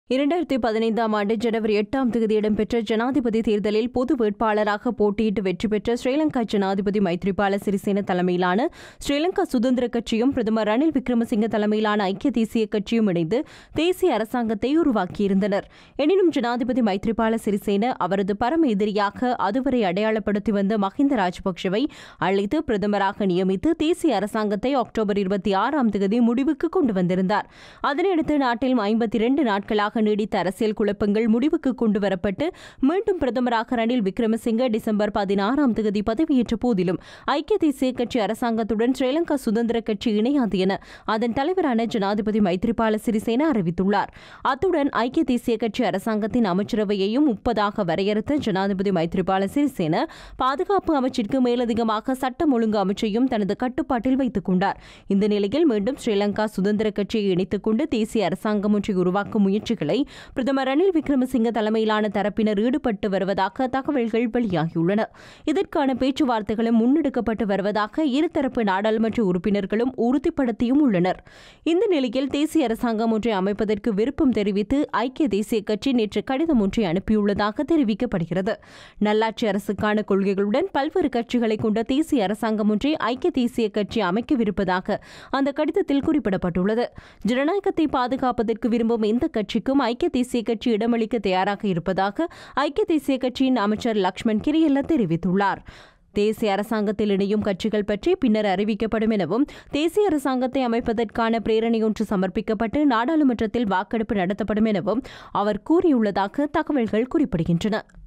இரண்டாயிரத்தி பதினைந்தாம் ஆண்டு ஜனவரி எட்டாம் தேதி இடம்பெற்ற ஜனாதிபதி தேர்தலில் பொது வேட்பாளராக போட்டியிட்டு வெற்றி பெற்ற ஸ்ரீலங்கா ஜனாதிபதி மைத்ரிபால சிறிசேன தலைமையிலான ஸ்ரீலங்கா சுதந்திர கட்சியும் பிரதமர் ரணில் விக்ரமசிங்க தலைமையிலான ஐக்கிய தேசிய கட்சியும் இணைந்து தேசிய அரசாங்கத்தை உருவாக்கியிருந்தனர் எனினும் ஜனாதிபதி மைத்ரிபால சிறிசேன அவரது பரம எதிரியாக அதுவரை அடையாளப்படுத்தி வந்த மஹிந்த ராஜபக்சவை அழைத்து பிரதமராக நியமித்து தேசிய அரசாங்கத்தை அக்டோபர் இருபத்தி ஆறாம் தேதி முடிவுக்கு கொண்டு வந்திருந்தார் அதனையடுத்து நாட்டில் ஐம்பத்தி இரண்டு நாட்களாக நீடித்த அரசியல் குழப்பங்கள் முடிவுக்கு கொண்டு வரப்பட்டு மீண்டும் பிரதமராக ரணில் விக்ரமசிங்க டிசம்பர் பதினாறாம் தேதி பதவியேற்ற போதிலும் ஐக்கிய தேசிய கட்சி அரசாங்கத்துடன் ஸ்ரீலங்கா சுதந்திர கட்சி இணையாது என அதன் தலைவரான ஜனாதிபதி மைத்ரிபால சிறிசேன அறிவித்துள்ளார் அத்துடன் ஐக்கிய தேசிய கட்சி அரசாங்கத்தின் அமைச்சரவையையும் முப்பதாக வரையறுத்த ஜனாதிபதி மைத்ரிபால சிறிசேன பாதுகாப்பு அமைச்சிற்கு மேலதிகமாக சட்டம் ஒழுங்கு அமைச்சையும் தனது கட்டுப்பாட்டில் வைத்துக் கொண்டார் இந்த நிலையில் மீண்டும் ஸ்ரீலங்கா சுதந்திர கட்சியை இணைத்துக் கொண்டு தேசிய அரசாங்கம் ஒன்றை உருவாக்கும் முயற்சிகளை பிரதமர் ரணில் விக்ரமசிங்க தலைமையிலான தரப்பினர் ஈடுபட்டு வருவதாக தகவல்கள் வெளியாகியுள்ளன இதற்கான பேச்சுவார்த்தைகளும் முன்னெடுக்கப்பட்டு வருவதாக இருதரப்பு நாடாளுமன்ற உறுப்பினர்களும் உறுதிப்படுத்தியும் உள்ளனர் இந்த நிலையில் தேசிய அரசாங்கம் ஒன்றை அமைப்பதற்கு விருப்பம் தெரிவித்து ஐக்கிய தேசிய கட்சி நேற்று கடிதம் ஒன்றை அனுப்பியுள்ளதாக தெரிவிக்கப்படுகிறது நல்லாட்சி அரசுக்கான கொள்கைகளுடன் பல்வேறு கட்சிகளை கொண்ட தேசிய அரசாங்கம் ஒன்றை ஐக்கிய தேசிய கட்சி அமைக்கவிருப்பதாக அந்த கடிதத்தில் குறிப்பிடப்பட்டுள்ளது ஜனநாயகத்தை பாதுகாப்பதற்கு விரும்பும் எந்த கட்சிக்கும் ஐக்கிய தேசிய கட்சி இடமளிக்க தயாராக இருப்பதாக ஐக்கிய தேசிய கட்சியின் அமைச்சர் லக்ஷ்மண் கிரியல்ல தெரிவித்துள்ளார் தேசிய அரசாங்கத்தில் இணையும் கட்சிகள் பற்றி பின்னர் அறிவிக்கப்படும் எனவும் தேசிய அரசாங்கத்தை அமைப்பதற்கான பிரேரணையொன்று சமர்ப்பிக்கப்பட்டு நாடாளுமன்றத்தில் வாக்கெடுப்பு நடத்தப்படும் எனவும் அவர் கூறியுள்ளதாக தகவல்கள் குறிப்பிடுகின்றன